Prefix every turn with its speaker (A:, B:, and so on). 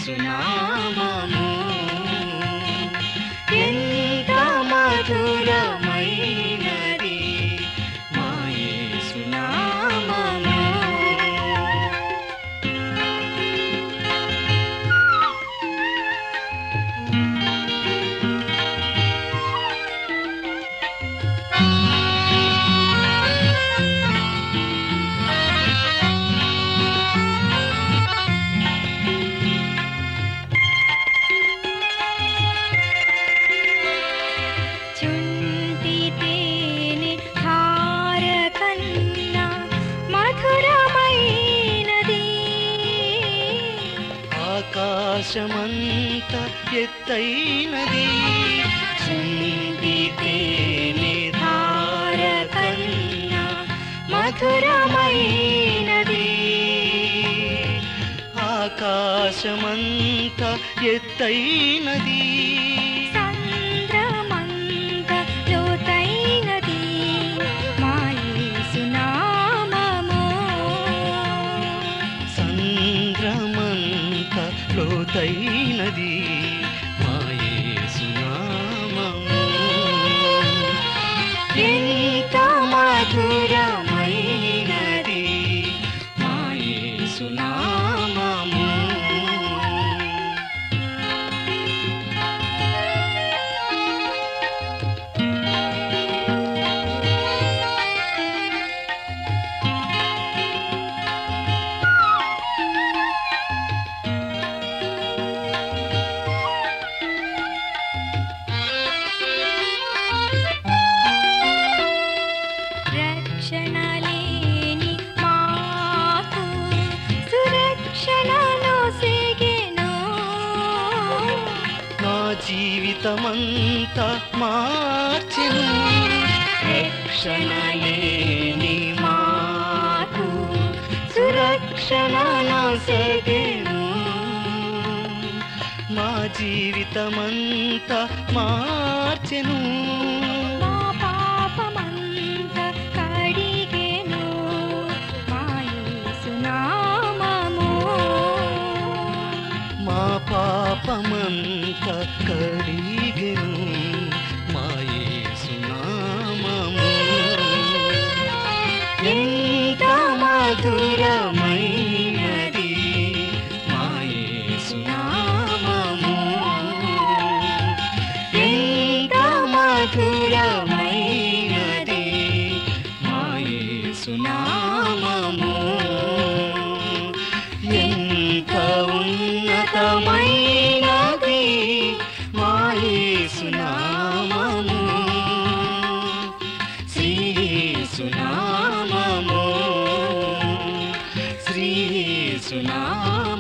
A: యేసునామము ఎంత మధురమైనది మా యేసునామము
B: చుంటి తేనె హార కన్నా మధురమైనది
A: ఆకాశమంత ఎత్తైనది చుండి తేనె ధార కన్నా మధురమైనది ఆకాశమంత ఎత్తైనది
B: సంద్రమంత లోతైనది మా యేసునామము
A: సంద్రమంత లోతైనది మా యేసునామము ఎంత మధురమైనది మా యేసునామము
B: రక్షణ లేని మాకు సురక్షణను సిగెను
A: నా జీవితమంతా మార్చెను రక్షణ లేని మాకు సురక్షణ నొసగెను మా జీవితమంతా మార్చెను
B: మా పాపమంత కడిగెను మా యేసునామము
A: మా పాపమంత కడిగెను మా యేసునామము ఎంత మధురమైనది మా యేసునామము ఎంత మధురమైనది మా యేసునామము ఎంత ఉన్నతమైనది మా యేసునామము శ్రీ యేసునామము శ్రీ యేసునామము